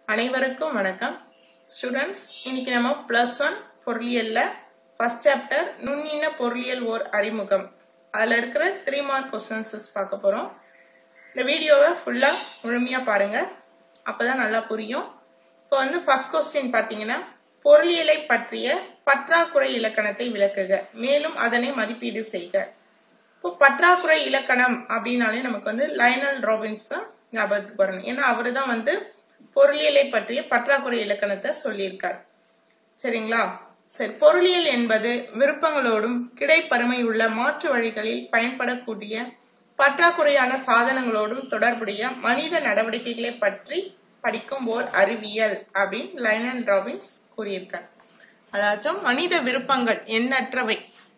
அனைவருக்கும் வணக்கம் ஸ்டூடெண்ட்ஸ் இன்னைக்கு நம்ம பிளஸ் ஒன் பொருளியல்ல ஃபர்ஸ்ட் சாப்டர் நுண்ணின பொருளியல் ஓர் அறிமுகம் அதுல இருக்கிற த்ரீ மார்க் கொஸ்டின்ஸ் பார்க்க போறோம் இந்த வீடியோவை ஃபுல்லா முழுமையா பாருங்க அப்பதான் நல்லா புரியும் இப்போ வந்து ஃபர்ஸ்ட் கொஸ்டின் பாத்தீங்கன்னா பொருளியலை பற்றிய பற்றாக்குறை இலக்கணத்தை விளக்குக மேலும் அதனை மதிப்பீடு செய்க இப்போ பற்றாக்குறை இலக்கணம் அப்படின்னாலே நமக்கு வந்து லைனல் ராபின்ஸ் தான் ஞாபகத்துக்கு வரணும் ஏன்னா அவரு தான் வந்து பொருளியலை பற்றிய பற்றாக்குறை இலக்கணத்தை சொல்லியிருக்கார் சரிங்களா சரி பொருளியல் என்பது விருப்பங்களோடும் கிடைப்பருமை உள்ள மாற்று வழிகளில் பயன்படக்கூடிய பற்றாக்குறையான சாதனங்களோடும் தொடர்புடைய மனித நடவடிக்கைகளை பற்றி படிக்கும் ஓர் அறிவியல் அப்படின்னு லைனன் ராபின்ஸ் கூறியிருக்கார் அதாச்சும் மனித விருப்பங்கள் எண்ணற்றவை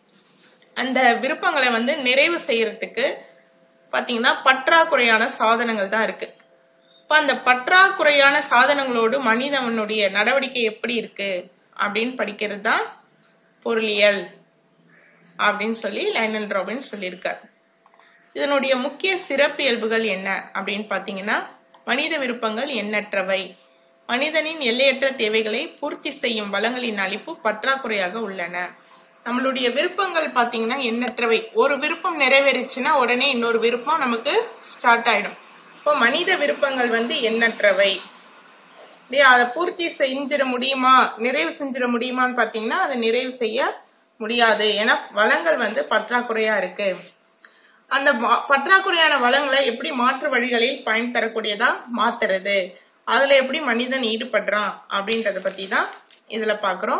அந்த விருப்பங்களை வந்து நிறைவு செய்யறதுக்கு பாத்தீங்கன்னா பற்றாக்குறையான சாதனங்கள் தான் இருக்கு இப்ப அந்த பற்றாக்குறையான சாதனங்களோடு மனிதனுடைய நடவடிக்கை எப்படி இருக்கு அப்படின்னு படிக்கிறது தான் பொருளியல் அப்படின்னு சொல்லி லைனல் ராபின் சொல்லியிருக்கார் இதனுடைய முக்கிய சிறப்பியல்புகள் என்ன அப்படின்னு பாத்தீங்கன்னா மனித விருப்பங்கள் எண்ணற்றவை மனிதனின் எல்லையற்ற தேவைகளை பூர்த்தி செய்யும் வளங்களின் அளிப்பு பற்றாக்குறையாக உள்ளன நம்மளுடைய விருப்பங்கள் பாத்தீங்கன்னா எண்ணற்றவை ஒரு விருப்பம் நிறைவேறிச்சுன்னா உடனே இன்னொரு விருப்பம் நமக்கு ஸ்டார்ட் ஆயிடும் இப்போ மனித விருப்பங்கள் வந்து எண்ணற்றவை இல்லையா அதை பூர்த்தி செஞ்சிட முடியுமா நிறைவு செஞ்சிட முடியுமான்னு பாத்தீங்கன்னா அதை நிறைவு செய்ய முடியாது ஏன்னா வளங்கள் வந்து பற்றாக்குறையா இருக்கு அந்த பற்றாக்குறையான வளங்களை எப்படி மாற்று வழிகளில் பயன் தரக்கூடியதா மாத்துறது அதுல எப்படி மனிதன் ஈடுபடுறான் அப்படின்றத பத்தி தான் இதுல பாக்குறோம்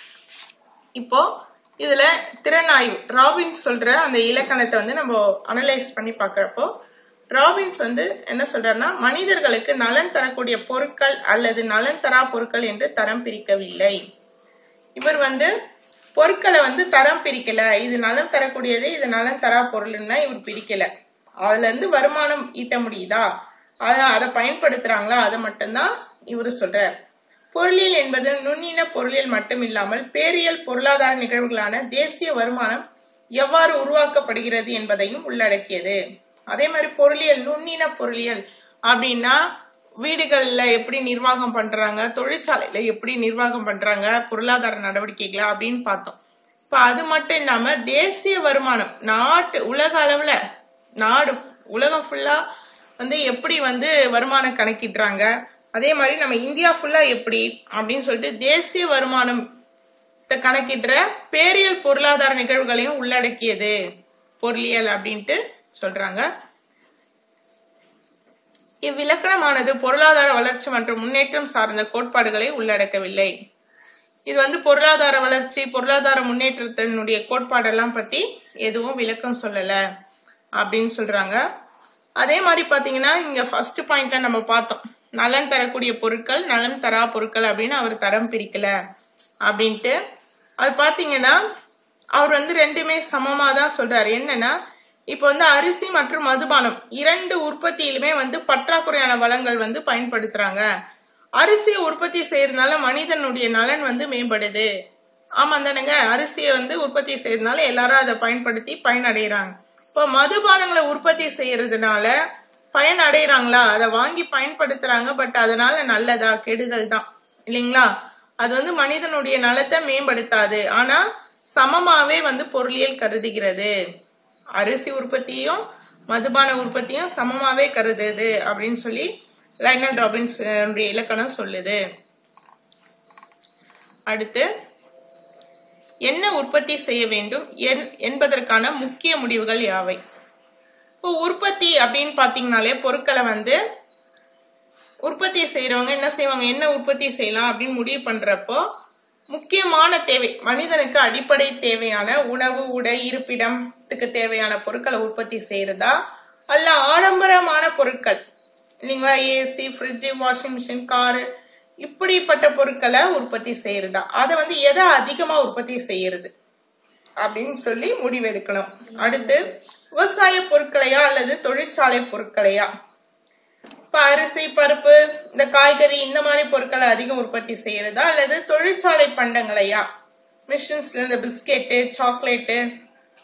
இப்போ இதுல திறனாய்வு ராபின்ஸ் சொல்ற அந்த இலக்கணத்தை வந்து நம்ம அனலைஸ் பண்ணி பாக்குறப்போ ராபின்ஸ் வந்து என்ன சொல்றாருன்னா மனிதர்களுக்கு நலன் தரக்கூடிய பொருட்கள் அல்லது நலன் தரா பொருட்கள் என்று தரம் பிரிக்கவில்லை இவர் வந்து பொருட்களை வந்து தரம் பிரிக்கல இது நலன் தரக்கூடியது இது நலன் தரா பொருள்னா இவர் பிரிக்கல அதுல இருந்து வருமானம் ஈட்ட முடியுதா அத அதை பயன்படுத்துறாங்களா அதை மட்டும்தான் இவர் சொல்றார் பொருளியல் என்பது நுண்ணின பொருளியல் மட்டும் இல்லாமல் பேரியல் பொருளாதார நிகழ்வுகளான தேசிய வருமானம் எவ்வாறு உருவாக்கப்படுகிறது என்பதையும் உள்ளடக்கியது அதே மாதிரி பொருளியல் நுண்ணின பொருளியல் அப்படின்னா வீடுகள்ல எப்படி நிர்வாகம் பண்றாங்க தொழிற்சாலையில எப்படி நிர்வாகம் பண்றாங்க பொருளாதார நடவடிக்கைகளை அப்படின்னு பார்த்தோம் இப்ப அது மட்டும் இல்லாம தேசிய வருமானம் நாட்டு உலக அளவுல நாடு உலகம் ஃபுல்லா வந்து எப்படி வந்து வருமானம் கணக்கிடுறாங்க அதே மாதிரி நம்ம இந்தியா ஃபுல்லா எப்படி அப்படின்னு சொல்லிட்டு தேசிய வருமானம் கணக்கிடுற பேரியல் பொருளாதார நிகழ்வுகளையும் உள்ளடக்கியது பொருளியல் அப்படின்ட்டு சொல்றாங்க இவ்விலக்கணமானது பொருளாதார வளர்ச்சி மற்றும் முன்னேற்றம் சார்ந்த கோட்பாடுகளை உள்ளடக்கவில்லை இது வந்து பொருளாதார வளர்ச்சி பொருளாதார முன்னேற்றத்தினுடைய கோட்பாடெல்லாம் பத்தி எதுவும் விளக்கம் சொல்லல அப்படின்னு சொல்றாங்க அதே மாதிரி பாத்தீங்கன்னா இங்க ஃபர்ஸ்ட் பாயிண்ட்ல நம்ம பார்த்தோம் நலன் தரக்கூடிய பொருட்கள் நலன் தரா பொருட்கள் அப்படின்னு அவர் தரம் பிரிக்கல அப்படின்ட்டு அது பாத்தீங்கன்னா அவர் வந்து ரெண்டுமே சமமா தான் சொல்றாரு என்னன்னா இப்ப வந்து அரிசி மற்றும் மதுபானம் இரண்டு உற்பத்தியிலுமே வந்து பற்றாக்குறையான வளங்கள் வந்து பயன்படுத்துறாங்க அரிசியை உற்பத்தி செய்யறதுனால மனிதனுடைய நலன் வந்து மேம்படுது ஆமா தானேங்க அரிசியை வந்து உற்பத்தி செய்யறதுனால எல்லாரும் அதை பயன்படுத்தி பயனடைகிறாங்க இப்போ மதுபானங்களை உற்பத்தி செய்யறதுனால பயன் அடைகிறாங்களா அதை வாங்கி பயன்படுத்துறாங்க பட் அதனால நல்லதா கெடுதல் தான் இல்லைங்களா அது வந்து மனிதனுடைய நலத்தை மேம்படுத்தாது ஆனா சமமாவே வந்து பொருளியல் கருதுகிறது அரிசி உற்பத்தியும் மதுபான உற்பத்தியும் சமமாவே கருதுது அப்படின்னு சொல்லி லைனல் ராபின்ஸ் இலக்கணம் சொல்லுது அடுத்து என்ன உற்பத்தி செய்ய வேண்டும் என்பதற்கான முக்கிய முடிவுகள் யாவை இப்போ உற்பத்தி அப்படின்னு பாத்தீங்கன்னாலே பொருட்களை வந்து உற்பத்தி செய்யறவங்க என்ன செய்வாங்க என்ன உற்பத்தி செய்யலாம் அப்படின்னு முடிவு பண்றப்போ முக்கியமான தேவை மனிதனுக்கு அடிப்படை தேவையான உணவு உடை இருப்பிடத்துக்கு தேவையான பொருட்களை உற்பத்தி செய்யறதா அல்ல ஆடம்பரமான பொருட்கள் இல்லைங்களா AC fridge washing machine car இப்படிப்பட்ட பொருட்களை உற்பத்தி செய்யறதா அதை வந்து எதை அதிகமா உற்பத்தி செய்யறது அப்படின்னு சொல்லி முடிவெடுக்கணும் அடுத்து விவசாய பொருட்களையா அல்லது தொழிற்சாலை பொருட்களையா இப்ப அரிசி பருப்பு இந்த காய்கறி இந்த மாதிரி பொருட்களை அதிகம் உற்பத்தி செய்யறதா அல்லது தொழிற்சாலை பண்டங்களையா மிஷின்ஸ்ல இந்த பிஸ்கெட்டு சாக்லேட்டு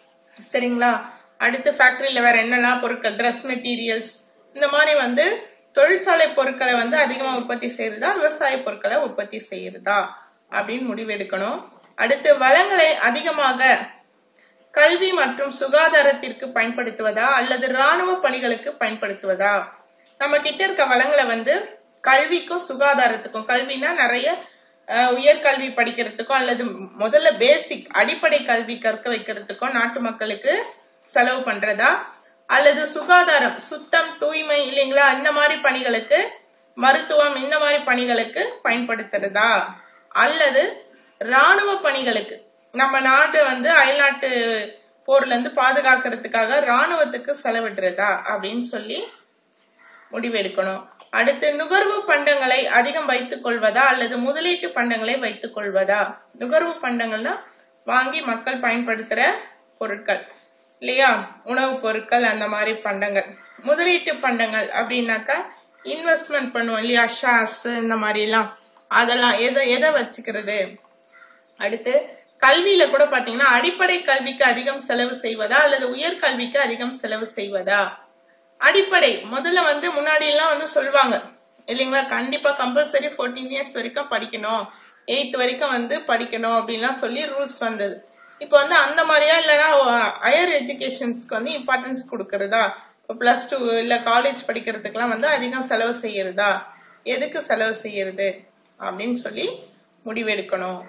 சரிங்களா அடுத்து ஃபேக்டரியில வேற என்னெல்லாம் பொருட்கள் ட்ரெஸ் மெட்டீரியல்ஸ் இந்த மாதிரி வந்து தொழிற்சாலை பொருட்களை வந்து அதிகமா உற்பத்தி செய்யறதா விவசாய பொருட்களை உற்பத்தி செய்யறதா அப்படின்னு முடிவெடுக்கணும் அடுத்து வளங்களை அதிகமாக கல்வி மற்றும் சுகாதாரத்திற்கு பயன்படுத்துவதா அல்லது ராணுவ பணிகளுக்கு பயன்படுத்துவதா நம்ம கிட்ட இருக்க வளங்களை வந்து கல்விக்கும் சுகாதாரத்துக்கும் கல்வினா நிறைய அஹ், உயர்கல்வி படிக்கிறதுக்கும் அல்லது முதல்ல பேசிக் அடிப்படை கல்வி கற்க வைக்கிறதுக்கும் நாட்டு மக்களுக்கு செலவு பண்றதா அல்லது சுகாதாரம் சுத்தம் தூய்மை இல்லைங்களா இந்த மாதிரி பணிகளுக்கு மருத்துவம் இந்த மாதிரி பணிகளுக்கு பயன்படுத்துறதா அல்லது ராணுவ பணிகளுக்கு நம்ம நாடு வந்து அயல்நாட்டு போர்ல இருந்து பாதுகாக்கிறதுக்காக ராணுவத்துக்கு செலவிடுறதா அப்படின்னு சொல்லி முடிவெடுக்கணும் அடுத்து நுகர்வு பண்டங்களை அதிகம் வைத்துக் கொள்வதா அல்லது முதலீட்டு பண்டங்களை வைத்துக் கொள்வதா நுகர்வு பண்டங்கள்னா வாங்கி மக்கள் பயன்படுத்துற பொருட்கள் இல்லையா உணவுப் பொருட்கள் அந்த மாதிரி பண்டங்கள் முதலீட்டு பண்டங்கள் அப்படின்னாக்கா இன்வெஸ்ட்மெண்ட் பண்ணுவோம் இல்லையா ஷார்ஸ் இந்த மாதிரி எல்லாம் அதெல்லாம் எதை எதை வச்சுக்கிறது அடுத்து கல்வியில கூட பாத்தீங்கன்னா அடிப்படை கல்விக்கு அதிகம் செலவு செய்வதா அல்லது உயர்கல்விக்கு அதிகம் செலவு செய்வதா அடிப்படை முதல்ல வந்து முன்னாடி எல்லாம் வந்து சொல்லுவாங்க இல்லைங்களா கண்டிப்பா கம்பல்சரி 14 இயர்ஸ் வரைக்கும் படிக்கணும் எயித் வரைக்கும் வந்து படிக்கணும் அப்படின்லாம் சொல்லி ரூல்ஸ் வந்தது இப்போ வந்து அந்த மாதிரியா இல்லைன்னா ஹையர் எஜுகேஷன்ஸ்க்கு வந்து இம்பார்ட்டன்ஸ் கொடுக்கறதா இப்போ பிளஸ் டூ இல்ல காலேஜ் படிக்கிறதுக்கெல்லாம் வந்து அதிகம் செலவு செய்யறதா எதுக்கு செலவு செய்யறது அப்படின்னு சொல்லி முடிவெடுக்கணும்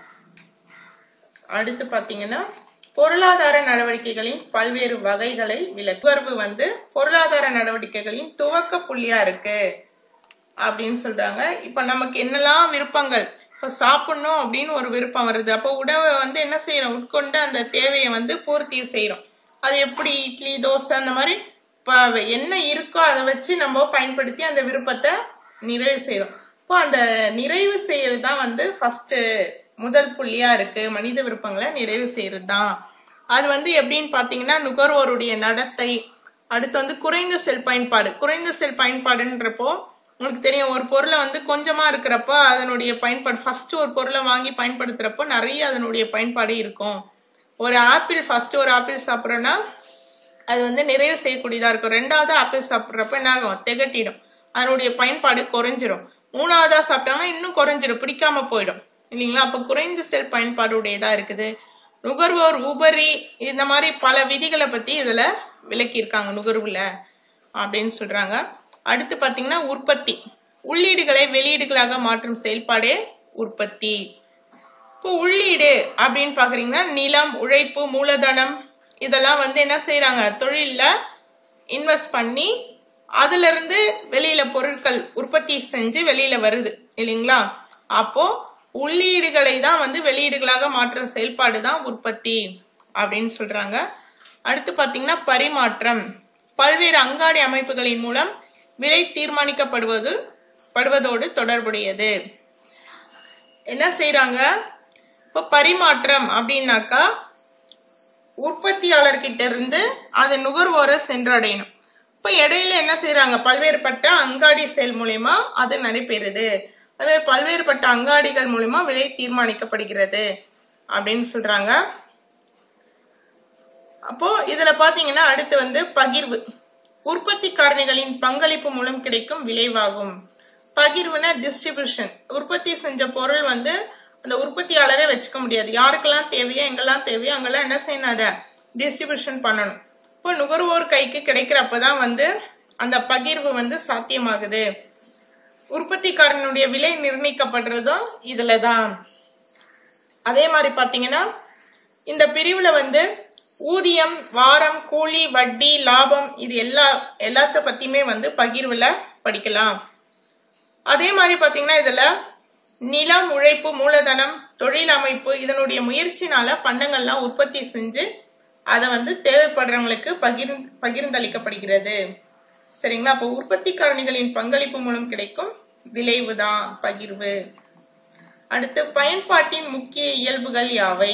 அடுத்து பாத்தீங்கன்னா பொருளாதார நடவடிக்கைகளின் பல்வேறு வகைகளை விளக்குவர்வு வந்து பொருளாதார நடவடிக்கைகளின் துவக்க புள்ளியா இருக்கு அப்படின்னு சொல்றாங்க இப்ப நமக்கு என்னெல்லாம் விருப்பங்கள் இப்ப சாப்பிடணும் அப்படின்னு ஒரு விருப்பம் வருது அப்போ உணவை வந்து என்ன செய்யறோம் உட்கொண்டு அந்த தேவையை வந்து பூர்த்தி செய்யறோம் அது எப்படி இட்லி தோசை அந்த மாதிரி இப்ப என்ன இருக்கோ அதை வச்சு நம்ம பயன்படுத்தி அந்த விருப்பத்தை நிறைவு செய்யறோம் இப்போ அந்த நிறைவு செய்யறது தான் வந்து ஃபர்ஸ்ட் முதல் புள்ளியா இருக்கு மனித விருப்பங்களை நிறைவு செய்யறது தான் அது வந்து எப்படின்னு பாத்தீங்கன்னா நுகர்வோருடைய நடத்தை அடுத்து வந்து குறைந்த செல் பயன்பாடு குறைந்த செல் பயன்பாடுன்றப்போ உங்களுக்கு தெரியும் ஒரு பொருளை வந்து கொஞ்சமா இருக்கிறப்ப அதனுடைய பயன்பாடு ஃபர்ஸ்ட் ஒரு பொருளை வாங்கி பயன்படுத்துறப்போ நிறைய அதனுடைய பயன்பாடு இருக்கும் ஒரு ஆப்பிள் ஃபர்ஸ்ட் ஒரு ஆப்பிள் சாப்பிட்றோன்னா அது வந்து நிறைவு செய்யக்கூடியதா இருக்கும் ரெண்டாவது ஆப்பிள் சாப்பிட்றப்ப என்ன ஆகும் திகட்டிடும் அதனுடைய பயன்பாடு குறைஞ்சிரும் மூணாவதா சாப்பிட்டாங்கன்னா இன்னும் குறைஞ்சிரும் பிடிக்காம போயிடும் இல்லைங்களா அப்ப குறைந்த செல் பயன்பாடு உடையதா இருக்குது நுகர்வோர் உபரி இந்த மாதிரி பல விதிகளை பத்தி இதுல விளக்கியிருக்காங்க நுகர்வுல அப்படின்னு சொல்றாங்க அடுத்து பாத்தீங்கன்னா உற்பத்தி உள்ளீடுகளை வெளியீடுகளாக மாற்றும் செயல்பாடே உற்பத்தி இப்போ உள்ளீடு அப்படின்னு பாக்குறீங்கன்னா நிலம் உழைப்பு மூலதனம் இதெல்லாம் வந்து என்ன செய்யறாங்க தொழில்ல இன்வெஸ்ட் பண்ணி அதுல இருந்து வெளியில பொருட்கள் உற்பத்தி செஞ்சு வெளியில வருது இல்லைங்களா அப்போ உள்ளீடுகளை தான் வந்து வெளியீடுகளாக மாற்றுற செயல்பாடு தான் உற்பத்தி அப்படின்னு சொல்றாங்க அடுத்து பாத்தீங்கன்னா பரிமாற்றம் பல்வேறு அங்காடி அமைப்புகளின் மூலம் விலை தீர்மானிக்கப்படுவது படுவதோடு தொடர்புடையது என்ன செய்யறாங்க இப்ப பரிமாற்றம் அப்படின்னாக்கா உற்பத்தியாளர்கிட்ட இருந்து அது நுகர்வோரை சென்றடையணும் இப்ப இடையில என்ன செய்யறாங்க பல்வேறுபட்ட அங்காடி செயல் மூலியமா அது நடைபெறுது அதே பல்வேறுபட்ட அங்காடிகள் மூலியமா விலை தீர்மானிக்கப்படுகிறது அப்படின்னு சொல்றாங்க அப்போ இதுல பாத்தீங்கன்னா அடுத்து வந்து பகிர்வு உற்பத்தி காரணிகளின் பங்களிப்பு மூலம் கிடைக்கும் விளைவாகும் பகிர்வுனா டிஸ்ட்ரிபியூஷன் உற்பத்தி செஞ்ச பொருள் வந்து அந்த உற்பத்தியாளரே வச்சுக்க முடியாது யாருக்கெல்லாம் தேவையோ எங்கெல்லாம் தேவையோ அங்கெல்லாம் என்ன செய்யணும் அதை டிஸ்ட்ரிபியூஷன் பண்ணணும் இப்போ நுகர்வோர் கைக்கு கிடைக்கிறப்பதான் வந்து அந்த பகிர்வு வந்து சாத்தியமாகுது உற்பத்திக்காரனுடைய விலை நிர்ணயிக்கப்படுறதும் இதுலதான் அதே மாதிரி பாத்தீங்கன்னா இந்த பிரிவுல வந்து ஊதியம் வாரம் கூலி வட்டி லாபம் இது எல்லா எல்லாத்த பத்தியுமே வந்து பகிர்வுல படிக்கலாம் அதே மாதிரி பாத்தீங்கன்னா இதுல நிலம் உழைப்பு மூலதனம் தொழில் அமைப்பு இதனுடைய முயற்சினால பண்டங்கள்லாம் உற்பத்தி செஞ்சு அதை வந்து தேவைப்படுறவங்களுக்கு பகிர் பகிர்ந்தளிக்கப்படுகிறது சரிங்களா அப்போ உற்பத்தி காரணிகளின் பங்களிப்பு மூலம் கிடைக்கும் விளைவு தான் பகிர்வு அடுத்து பயன்பாட்டின் முக்கிய இயல்புகள் யாவை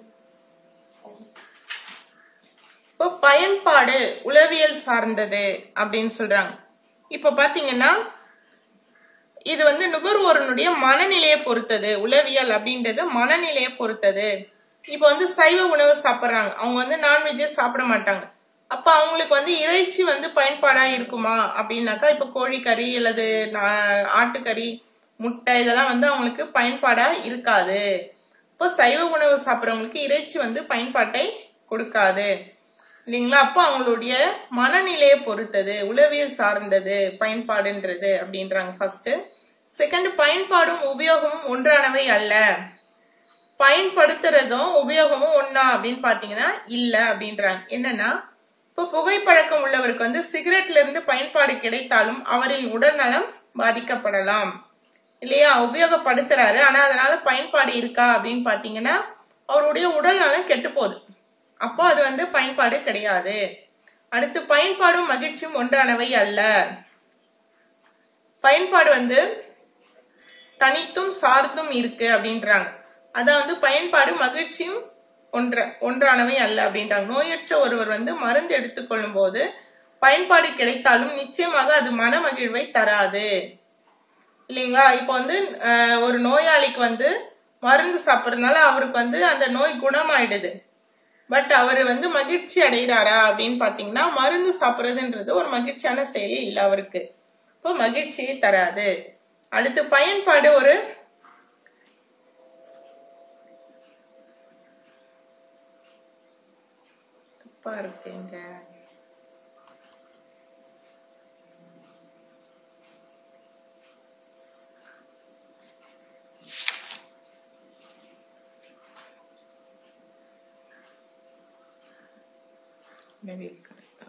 இப்போ பயன்பாடு உளவியல் சார்ந்தது அப்படின்னு சொல்றாங்க இப்ப பாத்தீங்கன்னா இது வந்து நுகர்வோரனுடைய மனநிலையை பொறுத்தது உளவியல் அப்படின்றது மனநிலையை பொறுத்தது இப்போ வந்து சைவ உணவு சாப்பிட்றாங்க அவங்க வந்து நான்வெஜ்ஜே சாப்பிட மாட்டாங்க அப்ப அவங்களுக்கு வந்து இறைச்சி வந்து பயன்பாடா இருக்குமா அப்படின்னாக்கா இப்ப கோழிக்கறி அல்லது நா- ஆட்டுக்கறி முட்டை இதெல்லாம் வந்து அவங்களுக்கு பயன்பாடா இருக்காது இப்போ சைவ உணவு சாப்பிட்றவங்களுக்கு இறைச்சி வந்து பயன்பாட்டை கொடுக்காது இல்லைங்களா அப்போ அவங்களுடைய மனநிலையை பொறுத்தது உளவியல் சார்ந்தது பயன்பாடுன்றது அப்படின்றாங்க ஃபர்ஸ்ட் செகண்ட் பயன்பாடும் உபயோகமும் ஒன்றானவை அல்ல பயன்படுத்துறதும் உபயோகமும் ஒண்ணா அப்படின்னு பாத்தீங்கன்னா இல்ல அப்படின்றாங்க என்னன்னா இப்போ புகைப்பழக்கம் உள்ளவருக்கு வந்து சிகரெட்ல இருந்து பயன்பாடு கிடைத்தாலும் அவரின் உடல்நலம் பாதிக்கப்படலாம் இல்லையா உபயோகப்படுத்துறாரு ஆனா அதனால பயன்பாடு இருக்கா அப்படின்னு பாத்தீங்கன்னா அவருடைய உடல் நலம் கெட்டு போகுது அப்போ அது வந்து பயன்பாடு கிடையாது அடுத்து பயன்பாடும் மகிழ்ச்சியும் ஒன்றானவை அல்ல பயன்பாடு வந்து தனித்தும் சார்ந்தும் இருக்கு அப்படின்றாங்க அதான் வந்து பயன்பாடு மகிழ்ச்சியும் ஒன்ற ஒன்றானவை அல்ல அப்படின்றாங்க நோயற்ற ஒருவர் வந்து மருந்து எடுத்துக்கொள்ளும் போது பயன்பாடு கிடைத்தாலும் நிச்சயமாக அது மன மகிழ்வை தராது இல்லைங்களா இப்போ வந்து அஹ், ஒரு நோயாளிக்கு வந்து மருந்து சாப்பிட்றதுனால அவருக்கு வந்து அந்த நோய் குணமாயிடுது பட் அவர் வந்து மகிழ்ச்சி அடைகிறாரா அப்படின்னு பாத்தீங்கன்னா மருந்து சாப்பிடுறதுன்றது ஒரு மகிழ்ச்சியான செயல் இல்லை அவருக்கு இப்போ மகிழ்ச்சியை தராது அடுத்து பயன்பாடு ஒரு தப்பா இருக்குங்க Maybe it's correct.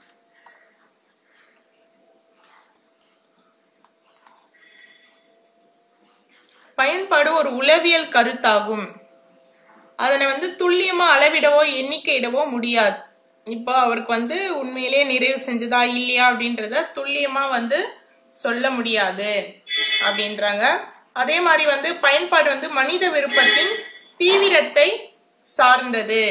பயன்பாடு ஒரு உளவியல் கருத்தாகும் அதனை வந்து துல்லியமா அளவிடவோ எண்ணிக்கையிடவோ முடியாது இப்போ அவருக்கு வந்து உண்மையிலேயே நிறைவு செஞ்சதா இல்லையா அப்படின்றத துல்லியமா வந்து சொல்ல முடியாது அப்படின்றாங்க அதே மாதிரி வந்து பயன்பாடு வந்து மனித விருப்பத்தின் தீவிரத்தை சார்ந்தது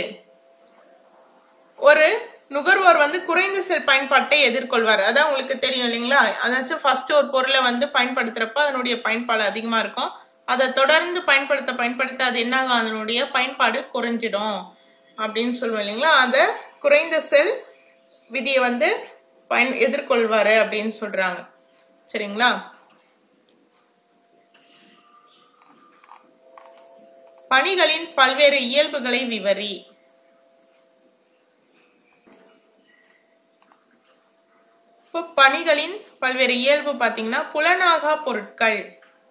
ஒரு நுகர்வோர் வந்து குறைந்த செல் பயன்பாட்டை எதிர்கொள்வார் அதான் உங்களுக்கு தெரியும் இல்லைங்களா அதாச்சும் ஃபர்ஸ்ட் ஒரு பொருளை வந்து பயன்படுத்துறப்ப அதனுடைய பயன்பாடு அதிகமா இருக்கும் அதை தொடர்ந்து பயன்படுத்த பயன்படுத்த அது என்ன ஆகும் அதனுடைய பயன்பாடு குறைஞ்சிடும் அப்படின்னு சொல்லுவோம் இல்லைங்களா அந்த குறைந்த செல் விதியை வந்து பயன் எதிர்கொள்வாரு அப்படின்னு சொல்றாங்க சரிங்களா பணிகளின் பல்வேறு இயல்புகளை விவரி இப்போ பணிகளின் பல்வேறு இயல்பு பாத்தீங்கன்னா புலனாகா பொருட்கள்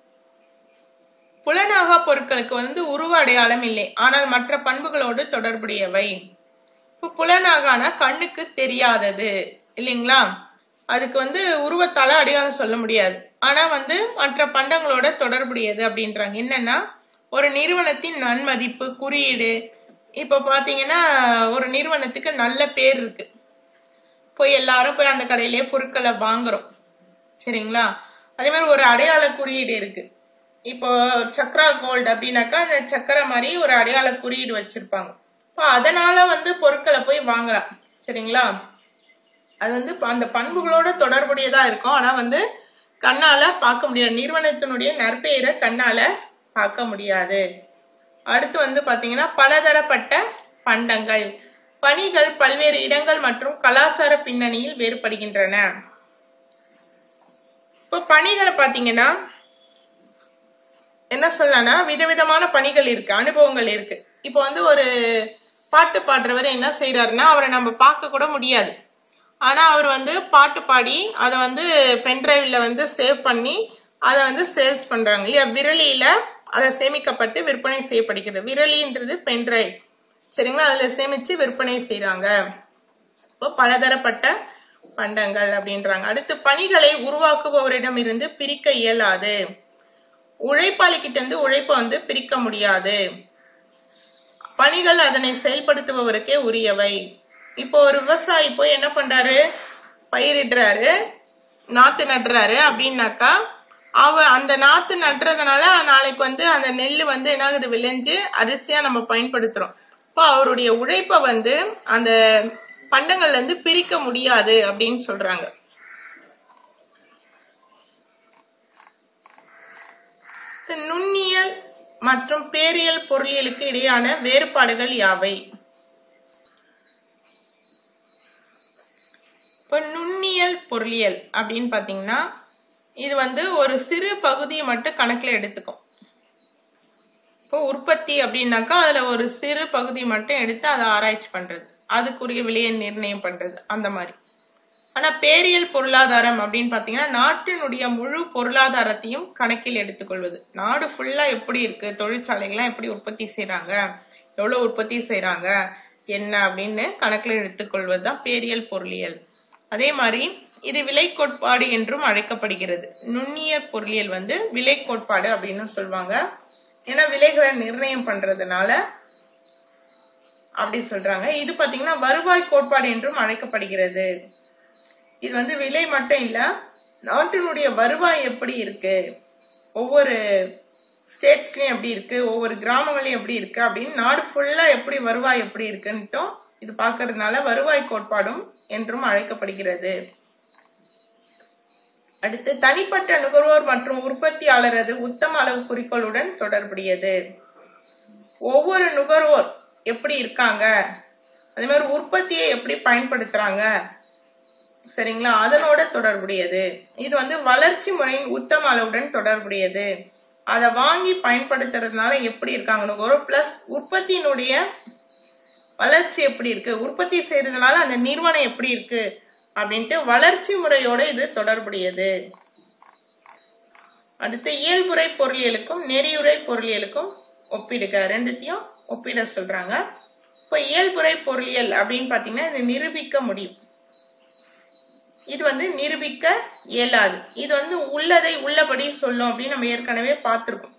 புலனாகா பொருட்களுக்கு வந்து உருவ அடையாளம் இல்லை ஆனால் மற்ற பண்புகளோடு தொடர்புடையவை இப்போ புலனாகானா கண்ணுக்கு தெரியாதது இல்லைங்களா அதுக்கு வந்து உருவத்தால அடையாளம் சொல்ல முடியாது ஆனா வந்து மற்ற பண்டங்களோட தொடர்புடையது அப்படின்றாங்க என்னன்னா ஒரு நிறுவனத்தின் நன்மதிப்பு குறியீடு இப்போ பாத்தீங்கன்னா ஒரு நிறுவனத்துக்கு நல்ல பேர் இருக்கு போய் எல்லாரும் போய் அந்த கடையிலேயே பொருட்களை வாங்குறோம் சரிங்களா அதே மாதிரி ஒரு அடையாள குறியீடு இருக்கு இப்போ சக்ரா கோல்டு அப்படின்னாக்கா அந்த சக்கரை மாதிரி ஒரு அடையாள குறியீடு வச்சிருப்பாங்க இப்போ அதனால வந்து பொருட்களை போய் வாங்கலாம் சரிங்களா அது வந்து அந்த பண்புகளோட தொடர்புடையதா இருக்கும் ஆனா வந்து கண்ணால பார்க்க முடியாது நிறுவனத்தினுடைய நற்பெயரை கண்ணால பார்க்க முடியாது அடுத்து வந்து பாத்தீங்கன்னா பலதரப்பட்ட பண்டங்கள் பணிகள் பல்வேறு இடங்கள் மற்றும் கலாச்சார பின்னணியில் வேறுபடுகின்றன இப்போ பணிகளை பாத்தீங்கன்னா என்ன சொல்லலாம்னா விதவிதமான பணிகள் இருக்கு அனுபவங்கள் இருக்கு இப்போ வந்து ஒரு பாட்டு பாடுறவர் என்ன செய்யறாருன்னா அவரை நம்ம பார்க்க கூட முடியாது ஆனா அவர் வந்து பாட்டு பாடி அதை வந்து பென்டிரைவ்ல வந்து சேவ் பண்ணி அதை வந்து சேல்ஸ் பண்றாங்க இல்லையா விரலியில அதை சேமிக்கப்பட்டு விற்பனை செய்யப்படுகிறது விரலின்றது பென்டிரைவ் சரிங்களா அதுல சேமிச்சு விற்பனை செய்றாங்க இப்போ பலதரப்பட்ட பண்டங்கள் அப்படின்றாங்க அடுத்து பணிகளை உருவாக்குபவரிடமிருந்து பிரிக்க இயலாது உழைப்பாளி கிட்ட இருந்து உழைப்பை வந்து பிரிக்க முடியாது பணிகள் அதனை செயல்படுத்துபவருக்கே உரியவை இப்போ ஒரு விவசாயி போய் என்ன பண்றாரு பயிரிடுறாரு நாத்து நடுறாரு அப்படின்னாக்கா அவ அந்த நாத்து நடுறதுனால நாளைக்கு வந்து அந்த நெல் வந்து என்ன ஆகுது விளைஞ்சு அரிசியா நம்ம பயன்படுத்துறோம் இப்போ அவருடைய உழைப்பை வந்து அந்த பண்டங்கள்ல இருந்து பிரிக்க முடியாது அப்படின்னு சொல்றாங்க நுண்ணியல் மற்றும் பேரியல் பொருளியலுக்கு இடையான வேறுபாடுகள் யாவை பொருளியல் அப்படின்னு பாத்தீங்கன்னா இது வந்து ஒரு சிறு பகுதியை மட்டும் கணக்குல எடுத்துக்கும் இப்போ உற்பத்தி அப்படின்னாக்கா அதுல ஒரு சிறு பகுதி மட்டும் எடுத்து அதை ஆராய்ச்சி பண்றது அதுக்குரிய விலையை நிர்ணயம் பண்றது அந்த மாதிரி ஆனா பேரியல் பொருளாதாரம் அப்படின்னு பாத்தீங்கன்னா நாட்டினுடைய முழு பொருளாதாரத்தையும் கணக்கில் எடுத்துக்கொள்வது நாடு ஃபுல்லா எப்படி இருக்கு தொழிற்சாலைகள்லாம் எப்படி உற்பத்தி செய்றாங்க எவ்வளவு உற்பத்தி செய்றாங்க என்ன அப்படின்னு கணக்கில் எடுத்துக்கொள்வது தான் பேரியல் பொருளியல் அதே மாதிரி இது விலை கோட்பாடு என்றும் அழைக்கப்படுகிறது நுண்ணிய பொருளியல் வந்து விலை கோட்பாடு அப்படின்னு சொல்லுவாங்க ஏன்னா விலைகளை நிர்ணயம் பண்றதுனால அப்படி சொல்றாங்க இது பாத்தீங்கன்னா வருவாய் கோட்பாடு என்றும் அழைக்கப்படுகிறது இது வந்து விலை மட்டும் இல்ல நாட்டினுடைய வருவாய் எப்படி இருக்கு ஒவ்வொரு ஸ்டேட்ஸ்லயும் எப்படி இருக்கு ஒவ்வொரு கிராமங்களையும் எப்படி இருக்கு அப்படின்னு நாடு ஃபுல்லா எப்படி வருவாய் எப்படி இருக்குன்ட்டும் இது பார்க்கறதுனால வருவாய் கோட்பாடும் என்றும் அழைக்கப்படுகிறது அடுத்து தனிப்பட்ட நுகர்வோர் மற்றும் உற்பத்தியாளரது உத்தம அளவு குறிக்கோளுடன் தொடர்புடையது ஒவ்வொரு நுகர்வோர் எப்படி இருக்காங்க அதே மாதிரி உற்பத்தியை எப்படி பயன்படுத்துறாங்க சரிங்களா அதனோட தொடர்புடையது இது வந்து வளர்ச்சி முறையின் உத்தம அளவுடன் தொடர்புடையது அதை வாங்கி பயன்படுத்துறதுனால எப்படி இருக்காங்க நுகர்வோர் பிளஸ் உற்பத்தியினுடைய வளர்ச்சி எப்படி இருக்கு உற்பத்தி செய்யறதுனால அந்த நிறுவனம் எப்படி இருக்கு அப்படின்ட்டு வளர்ச்சி முறையோட இது தொடர்புடையது அடுத்து இயல்புரை பொருளியலுக்கும் நெறியுரை பொருளியலுக்கும் ஒப்பிடுக ரெண்டுத்தையும் ஒப்பிட சொல்றாங்க இப்போ இயல்புரை பொருளியல் அப்படின்னு பாத்தீங்கன்னா இது நிரூபிக்க முடியும் இது வந்து நிரூபிக்க இயலாது இது வந்து உள்ளதை உள்ளபடி சொல்லும் அப்படின்னு நம்ம ஏற்கனவே பார்த்திருக்கோம்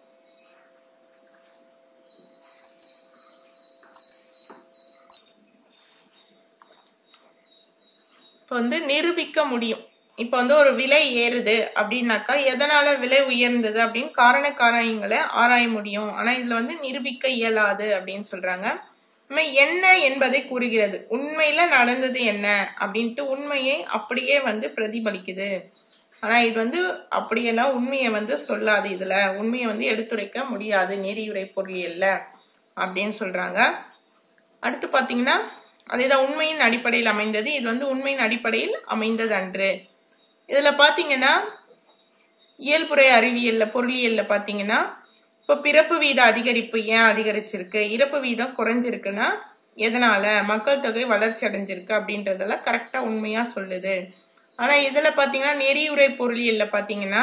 இப்போ வந்து நிரூபிக்க முடியும் இப்போ வந்து ஒரு விலை ஏறுது அப்படின்னாக்கா எதனால விலை உயர்ந்தது அப்படின்னு காரண காரியங்களை ஆராய முடியும் ஆனா இதுல வந்து நிரூபிக்க இயலாது அப்படின்னு சொல்றாங்க உண்மை என்ன என்பதை கூறுகிறது உண்மையில நடந்தது என்ன அப்படின்ட்டு உண்மையை அப்படியே வந்து பிரதிபலிக்குது ஆனா இது வந்து அப்படியெல்லாம் உண்மையை வந்து சொல்லாது இதுல உண்மையை வந்து எடுத்துரைக்க முடியாது நெறியுரை பொருளியல்ல அப்படின்னு சொல்றாங்க அடுத்து பாத்தீங்கன்னா அதேதான் உண்மையின் அடிப்படையில் அமைந்தது இது வந்து உண்மையின் அடிப்படையில் அமைந்தது அன்று இதுல பாத்தீங்கன்னா இயல்புறை அறிவியல்ல பொருளியல்ல பாத்தீங்கன்னா இப்போ பிறப்பு வீத அதிகரிப்பு ஏன் அதிகரிச்சிருக்கு இறப்பு வீதம் குறைஞ்சிருக்குன்னா எதனால மக்கள் தொகை வளர்ச்சி அடைஞ்சிருக்கு அப்படின்றதெல்லாம் கரெக்டா உண்மையா சொல்லுது ஆனா இதுல பாத்தீங்கன்னா நெறியுரை பொருளியல்ல பாத்தீங்கன்னா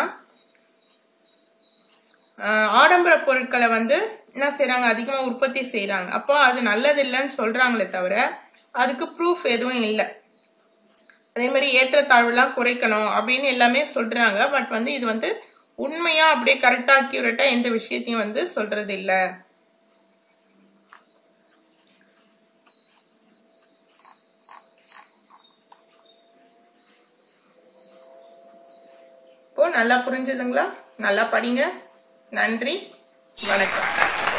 ஆஹ் ஆடம்பர பொருட்களை வந்து என்ன செய்றாங்க அதிகமா உற்பத்தி செய்றாங்க அப்போ அது நல்லது இல்லைன்னு சொல்றாங்களே தவிர அதுக்கு ப்ரூஃப் எதுவும் இல்லை அதே மாதிரி ஏற்றத்தாழ்வுலாம் குறைக்கணும் அப்படின்னு எல்லாமே சொல்றாங்க பட் வந்து இது வந்து உண்மையா அப்படியே கரெக்டா அக்யூரேட்டா எந்த விஷயத்தையும் வந்து சொல்றது இல்ல இப்போ நல்லா புரிஞ்சுதுங்களா நல்லா படிங்க நன்றி வணக்கம்